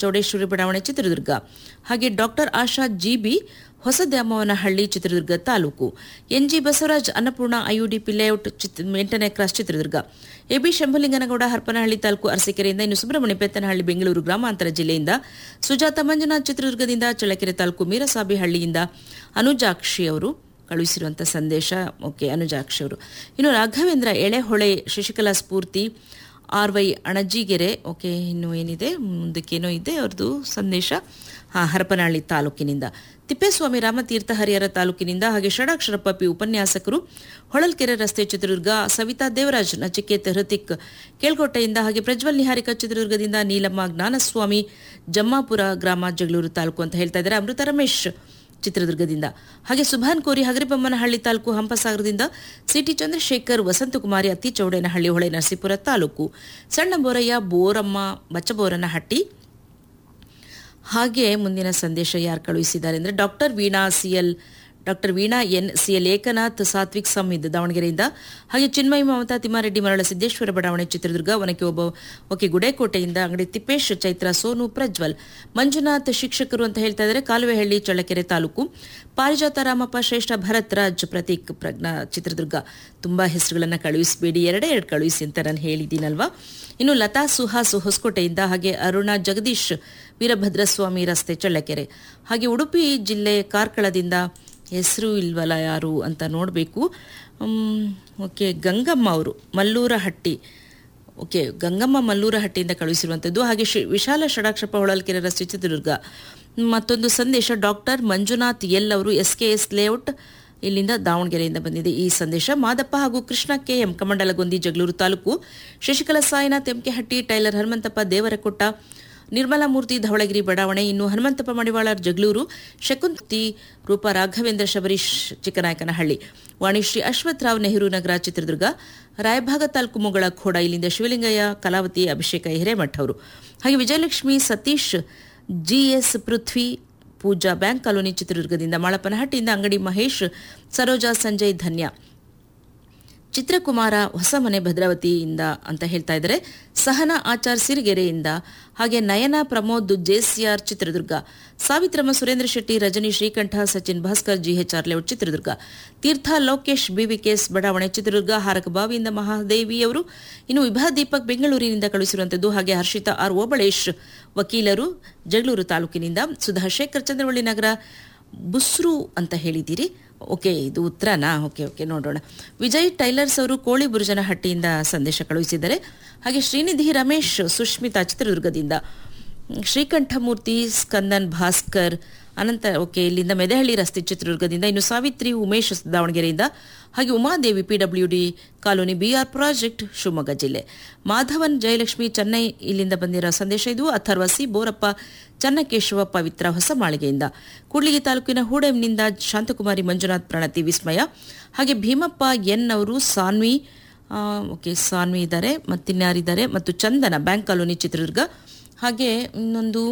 ಚೌಡೇಶ್ವರಿ ಬಡಾವಣೆ ಚಿತ್ರದುರ್ಗ ಹಾಗೆ doctor Asha GB Hosadyamavanahalli Chitradurga taluk NG Basavaraj Annapurna IUD layout ಚಿತ್- ಎಂಟನೇ ಕ್ರಾಸ್ ಚಿತ್ರದುರ್ಗ ಎಬಿ ಶಂಭುಲಿಂಗನಗೌಡ ಹರಪನಹಳ್ಳಿ ತಾಲೂಕು ಅರಸೀಕೆರೆಯಿಂದ ಇನ್ನು ಸುಬ್ರಹ್ಮಣ್ಯ ಪೆತ್ತನಹಳ್ಳಿ ಬೆಂಗಳೂರು ಗ್ರಾಮಾಂತರ ಜಿಲ್ಲೆಯಿಂದ ಸುಜಾತ ಮಂಜುನಾಥ್ ಚಿತ್ರದುರ್ಗದಿಂದ ಚಳ್ಳಕೆರೆ ತಾಲೂಕು ಮೀರಸಾಬಿಹಳ್ಳಿಯಿಂದ ಅನುಜಾಕ್ಷಿ ಅವರು ಕಳುಹಿಸಿರುವಂಥ ಸಂದೇಶ ಓಕೆ ಅನುಜಾಕ್ಷಿ ಅವರು ಇನ್ನು Raghavendra Elehole Shashikala Spoorthi R Y Anajigere okay ಇನ್ನು ಏನಿದೆ ಮುಂದಕ್ಕೇನೋ ಇದೆ ಅವ್ರದ್ದು ಸಂದೇಶ ಹಾಂ ಹರಪನಹಳ್ಳಿ ತಾಲೂಕಿನಿಂದ ತಿಪ್ಪೇಸ್ವಾಮಿ ರಾಮತೀರ್ಥ ಹರಿಹರ ತಾಲೂಕಿನಿಂದ ಹಾಗೆ ಷಡಾಕ್ಷರಪ್ಪ ಪಿ ಉಪನ್ಯಾಸಕರು ಹೊಳಲ್ಕೆರೆ ರಸ್ತೆ ಚಿತ್ರದುರ್ಗ ಸವಿತಾ ದೇವರಾಜ್ ನಚಿಕೇತ್ ಹೃತಿಕ್ ಕೇಳ್ಕೋಟೆಯಿಂದ ಹಾಗೆ ಪ್ರಜ್ವಲ್ ನಿಹಾರಿಕಾ ಚಿತ್ರದುರ್ಗದಿಂದ ನೀಲಮ್ಮ ಜ್ಞಾನಸ್ವಾಮಿ ಜಮ್ಮಾಪುರ ಗ್ರಾಮ ಜಗಳೂರು ತಾಲೂಕು ಅಂತ ಹೇಳ್ತಾ ಇದ್ದಾರೆ ಅಮೃತ ರಮೇಶ್ ಚಿತ್ರದುರ್ಗದಿಂದ ಹಾಗೆ ಸುಭಾನ್ ಕೋರಿ ಹಗರಿಬೊಮ್ಮನಹಳ್ಳಿ ತಾಲೂಕು ಹಂಪಸಾಗರದಿಂದ ಸಿಟಿ ಚಂದ್ರಶೇಖರ್ ವಸಂತಕುಮಾರಿ ಅತ್ತಿ ಚೌಡೇನಹಳ್ಳಿ ಹೊಳೆ ನರಸೀಪುರ ತಾಲೂಕು ಸಣ್ಣ ಬೋರಯ್ಯ ಬೋರಮ್ಮ ಬಚ್ಚಬೋರನಹಟ್ಟಿ ಹಾಗೆ ಮುಂದಿನ ಸಂದೇಶ ಯಾರು ಕಳುಹಿಸಿದ್ದಾರೆ ಅಂದರೆ doctor Veena CL doctor Veena N CL Ekanath Satvik Samhid ದಾವಣಗೆರೆಯಿಂದ ಹಾಗೆ ಚಿನ್ಮಯಿ ಮಮತಾ ತಿಮ್ಮಾರೆಡ್ಡಿ ಮರಳ ಸಿದ್ದೇಶ್ವರ ಬಡಾವಣೆ ಚಿತ್ರದುರ್ಗ ಒನಕೆ ಒಬ್ಬ ಓಕೆ ಗುಡೇಕೋಟೆಯಿಂದ ಅಂಗಡಿ ತಿಪ್ಪೇಶ್ ಚೈತ್ರ ಸೋನು ಪ್ರಜ್ವಲ್ ಮಂಜುನಾಥ್ ಶಿಕ್ಷಕರು ಅಂತ ಹೇಳ್ತಾ ಇದ್ದಾರೆ ಕಾಲುವೆಹಳ್ಳಿ ಚಳ್ಳಕೆರೆ ತಾಲೂಕು ಪಾರಿಜಾತ ರಾಮಪ್ಪ ಶ್ರೇಷ್ಠ ಭರತ್ ರಾಜ್ ಪ್ರತೀಕ್ ಪ್ರಜ್ಞಾ ಚಿತ್ರದುರ್ಗ ತುಂಬಾ ಹೆಸರುಗಳನ್ನು ಕಳುಹಿಸಬೇಡಿ ಎರಡೇ ಎರಡು ಕಳುಹಿಸಿ ಅಂತ ನಾನು ಹೇಳಿದ್ದೀನಲ್ವಾ ಇನ್ನು ಲತಾ ಸುಹಾಸ್ ಹೊಸಕೋಟೆಯಿಂದ ಹಾಗೆ ಅರುಣಾ ಜಗದೀಶ್ ವೀರಭದ್ರಸ್ವಾಮಿ ರಸ್ತೆ ಚಳ್ಳಕೆರೆ ಹಾಗೆ ಉಡುಪಿ ಜಿಲ್ಲೆ ಕಾರ್ಕಳದಿಂದ ಹೆಸರು ಇಲ್ವಲ್ಲ ಯಾರು ಅಂತ ನೋಡಬೇಕು ಓಕೆ ಗಂಗಮ್ಮ ಅವರು ಮಲ್ಲೂರಹಟ್ಟಿ ಓಕೆ ಗಂಗಮ್ಮ ಮಲ್ಲೂರಹಟ್ಟಿಯಿಂದ ಕಳುಹಿಸಿರುವಂಥದ್ದು ಹಾಗೆ ಶ್ರೀ ವಿಶಾಲ ಷಡಾಕ್ಷಪ್ಪ ಹೊಳಲ್ಕೆರೆ ರಸ್ತೆ ಚಿತ್ರದುರ್ಗ ಮತ್ತೊಂದು ಸಂದೇಶ ಡಾಕ್ಟರ್ ಮಂಜುನಾಥ್ ಎಲ್ ಅವರು ಎಸ್ ಕೆ ಎಸ್ ಲೇಔಟ್ ಇಲ್ಲಿಂದ ದಾವಣಗೆರೆಯಿಂದ ಬಂದಿದೆ ಈ ಸಂದೇಶ ಮಾದಪ್ಪ ಹಾಗೂ ಕೃಷ್ಣ ಕೆ ಎಂ ಕಮಂಡಲಗೊಂದಿ ಜಗಳೂರು ತಾಲೂಕು ಶಶಿಕಲಾ ಸಾಯಿನಾಥ್ ಎಂಕೆಹಟ್ಟಿ ಟೈಲರ್ ಹನುಮಂತಪ್ಪ ದೇವರಕೊಟ್ಟ ನಿರ್ಮಲಾ ಮೂರ್ತಿ ಧವಳಗಿರಿ ಬಡಾವಣೆ ಇನ್ನು ಹನುಮಂತಪ್ಪ ಮಡಿವಾಳರ್ ಜಗಳೂರು ಶಕುಂತಿ ರೂಪ ರಾಘವೇಂದ್ರ ಶಬರೀಶ್ ಚಿಕ್ಕನಾಯಕನಹಳ್ಳಿ ವಾಣಿಶ್ರೀ ಅಶ್ವಥ್ ರಾವ್ ನೆಹರು ನಗರ ಚಿತ್ರದುರ್ಗ ರಾಯಭಾಗ ತಾಲೂಕು ಮುಗಳ ಖೋಡ ಇಲ್ಲಿಂದ ಶಿವಲಿಂಗಯ್ಯ ಕಲಾವತಿ ಅಭಿಷೇಕ ಹಿರೇಮಠ್ ಅವರು ಹಾಗೆ Vijayalakshmi Satish GS Prithvi Pooja bank colony ಚಿತ್ರದುರ್ಗದಿಂದ ಮಾಳಪ್ಪನಹಟ್ಟಿಯಿಂದ ಅಂಗಡಿ ಮಹೇಶ್ ಸರೋಜಾ ಸಂಜಯ್ ಧನ್ಯ ಚಿತ್ರಕುಮಾರ ಹೊಸಮನೆ ಭದ್ರಾವತಿಯಿಂದ ಅಂತ ಹೇಳ್ತಾ ಇದ್ದಾರೆ ಸಹನಾ ಆಚಾರ್ ಸಿರಿಗೆರೆಯಿಂದ ಹಾಗೆ Nayana Pramod JCR Chitradurga Savitramma Surendra Shetty Rajani Srikanta Sachin Bhaskar GHR layout Chitradurga Teertha Lokesh BVKS ಬಡಾವಣೆ ಚಿತ್ರದುರ್ಗ ಹಾರಕಬಾವಿಯಿಂದ ಮಹಾದೇವಿ ಅವರು ಇನ್ನು ವಿಭಾ ದೀಪಕ್ ಬೆಂಗಳೂರಿನಿಂದ ಕಳುಹಿಸಿರುವಂಥದ್ದು ಹಾಗೆ ಹರ್ಷಿತಾ ಆರ್ ಓಬಳೇಶ್ ವಕೀಲರು ಜಗಳೂರು ತಾಲೂಕಿನಿಂದ ಸುಧಾಶೇಖರ್ ಚಂದ್ರವಳ್ಳಿ ನಗರ ಬುಸ್ರು ಅಂತ ಹೇಳಿದ್ದೀರಿ ಓಕೆ ಇದು ಉತ್ತರನಾ ಓಕೆ ಓಕೆ ನೋಡೋಣ ವಿಜಯ್ ಟೈಲರ್ಸ್ ಅವರು ಕೋಳಿ ಬುರುಜನಹಟ್ಟಿಯಿಂದ ಸಂದೇಶ ಕಳುಹಿಸಿದ್ದಾರೆ ಹಾಗೆ ಶ್ರೀನಿಧಿ ರಮೇಶ್ ಸುಷ್ಮಿತಾ ಚಿತ್ರದುರ್ಗದಿಂದ ಶ್ರೀಕಂಠಮೂರ್ತಿ ಸ್ಕಂದನ್ ಭಾಸ್ಕರ್ ಅನಂತ ಓಕೆ ಇಲ್ಲಿಂದ ಮೆದಹಳ್ಳಿ ರಸ್ತೆ ಚಿತ್ರದುರ್ಗದಿಂದ ಇನ್ನು ಸಾವಿತ್ರಿ ಉಮೇಶ್ ದಾವಣಗೆರೆಯಿಂದ ಹಾಗೆ Umadevi PWD colony BR project Shivamogga ಜಿಲ್ಲೆ ಮಾಧವನ್ ಜಯಲಕ್ಷ್ಮಿ ಚೆನ್ನೈ ಇಲ್ಲಿಂದ ಬಂದಿರೋ ಸಂದೇಶ ಇದು ಅಥರ್ವ ಸಿ ಬೋರಪ್ಪ ಚನ್ನಕೇಶವ ಪವಿತ್ರ ಹೊಸ ಮಾಳಿಗೆಯಿಂದ ಕೂಡ್ಲಿಗಿ ತಾಲೂಕಿನ ಹೂಡೆಂನಿಂದ ಶಾಂತಕುಮಾರಿ ಮಂಜುನಾಥ್ ಪ್ರಣತಿ ವಿಸ್ಮಯ ಹಾಗೆ ಭೀಮಪ್ಪ ಎನ್ ಅವರು ಸಾನ್ವಿ ಆ, ಓಕೆ ಸಾನ್ವಿ ಇದ್ದಾರೆ ಮತ್ತಿನ್ಯಾರಿದ್ದಾರೆ ಮತ್ತು ಚಂದನ ಬ್ಯಾಂಕ್ ಕಾಲೋನಿ ಚಿತ್ರದುರ್ಗ ಹಾಗೆ ಇನ್ನೊಂದು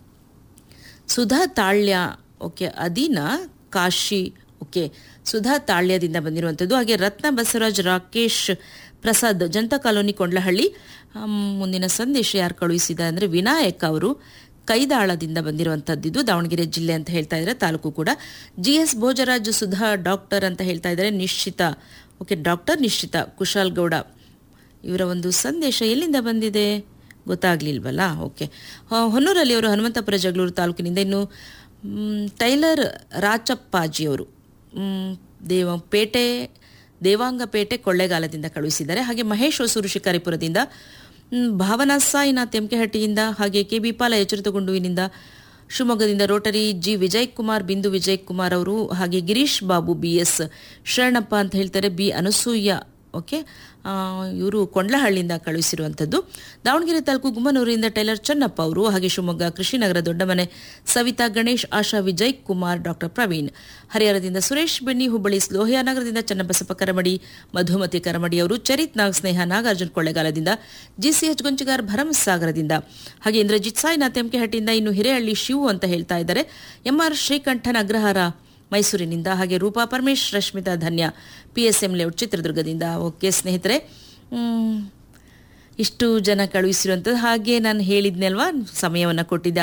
ಸುಧಾ ತಾಳ್ಯ ಓಕೆ ಅದಿನ ಕಾಶಿ ಓಕೆ ಸುಧಾ ತಾಳ್ಯದಿಂದ ಬಂದಿರುವಂಥದ್ದು ಹಾಗೆ ರತ್ನ ಬಸವರಾಜ್ ರಾಕೇಶ್ ಪ್ರಸಾದ್ ಜನತಾ ಕಾಲೋನಿ ಕೊಂಡ್ಲಹಳ್ಳಿ ಆಮ್, ಮುಂದಿನ ಸಂದೇಶ ಯಾರು ಕಳುಹಿಸಿದ ಅಂದರೆ ವಿನಾಯಕ್ ಅವರು ಕೈದಾಳದಿಂದ ಬಂದಿರುವಂಥದ್ದು ಇದು ದಾವಣಗೆರೆ ಜಿಲ್ಲೆ ಅಂತ ಹೇಳ್ತಾ ಇದ್ದಾರೆ ತಾಲೂಕು ಕೂಡ G S Bhojaraj Sudha doctor ಅಂತ ಹೇಳ್ತಾ ಇದ್ದಾರೆ ನಿಶ್ಚಿತ ಓಕೆ ಡಾಕ್ಟರ್ ನಿಶ್ಚಿತ ಕುಶಾಲ್ ಗೌಡ ಇವರ ಒಂದು ಸಂದೇಶ ಎಲ್ಲಿಂದ ಬಂದಿದೆ ಗೊತ್ತಾಗ್ಲಿಲ್ವಲ್ಲ ಓಕೆ ಆ, ಹೊನ್ನೂರಲ್ಲಿ ಅವರು ಹನುಮಂತಪುರ ಜಗಳೂರು ತಾಲೂಕಿನಿಂದ ಇನ್ನು ಮ್, ಟೈಲರ್ ರಾಚಪ್ಪಾಜಿಯವರು ಮ್, ದೇವ ಪೇಟೆ ದೇವಾಂಗಪೇಟೆ ಕೊಳ್ಳೇಗಾಲದಿಂದ ಕಳುಹಿಸಿದ್ದಾರೆ ಹಾಗೆ ಮಹೇಶ್ ಹೊಸೂರು ಶಿಕಾರಿಪುರದಿಂದ ಮ್, ಭಾವನಾ ಸಾಯಿನಾಥ್ ಎಂಕೆಹಟ್ಟಿಯಿಂದ ಹಾಗೆ ಕೆ ಬಿ ಪಾಲ ಎಚ್ಚರಿತಗೊಂಡುವಿನಿಂದ ಶಿವಮೊಗ್ಗದಿಂದ ರೋಟರಿ ಜಿ ವಿಜಯ್ ಕುಮಾರ್ ಬಿಂದು ವಿಜಯ್ ಕುಮಾರ್ ಅವರು ಹಾಗೆ ಗಿರೀಶ್ ಬಾಬು ಬಿ ಎಸ್ ಶರಣಪ್ಪ ಅಂತ ಹೇಳ್ತಾರೆ ಬಿ ಅನಸೂಯ ಓಕೆ ಇವರು ಕೊಂಡ್ಲಹಳ್ಳಿಯಿಂದ ಕಳುಹಿಸಿರುವಂಥದ್ದು ದಾವಣಗೆರೆ ತಾಲೂಕು ಗುಮ್ಮನೂರಿನಿಂದ ಟೈಲರ್ ಚನ್ನಪ್ಪ ಅವರು ಹಾಗೆ ಶಿವಮೊಗ್ಗ ಕೃಷಿನಗರ ದೊಡ್ಡಮನೆ ಸವಿತಾ ಗಣೇಶ್ ಆಶಾ ವಿಜಯ್ ಕುಮಾರ್ ಡಾಕ್ಟರ್ ಪ್ರವೀಣ್ ಹರಿಹರದಿಂದ ಸುರೇಶ್ ಬೆಣ್ಣಿ ಹುಬ್ಬಳ್ಳಿ ಲೋಹಿಯಾ ನಗರದಿಂದ ಚನ್ನಬಸಪ್ಪ ಕರಮಡಿ ಮಧುಮತಿ ಕರಮಡಿ ಅವರು ಚರಿತ್ ನಾಗ್ ಸ್ನೇಹ ನಾಗಾರ್ಜುನ್ ಕೊಳ್ಳೆಗಾಲದಿಂದ ಜಿಸಿಎಚ್ ಗೊಂಚಿಗಾರ್ ಭರಮಸಾಗರದಿಂದ ಹಾಗೆ ಇಂದ್ರಜಿತ್ ಸಾಯಿನಾಥ್ ಎಂಕೆಹಟ್ಟಿಯಿಂದ ಇನ್ನು ಹಿರೇಹಳ್ಳಿ ಶಿವು ಅಂತ ಹೇಳ್ತಾ ಇದ್ದಾರೆ ಎಂಆರ್ ಶ್ರೀಕಂಠನ್ ಅಗ್ರಹಾರ ಮೈಸೂರಿನಿಂದ ಹಾಗೆ Roopa Paramesh Rashmitha Dhanya P S M layout ಚಿತ್ರದುರ್ಗದಿಂದ ಓಕೆ ಸ್ನೇಹಿತರೆ ಮ್, ಇಷ್ಟು ಜನ ಕಳುಹಿಸಿರುವಂಥದ್ದು ಹಾಗೆ ನಾನು ಹೇಳಿದ್ನಲ್ವಾ ಸಮಯವನ್ನು ಕೊಟ್ಟಿದ್ದೆ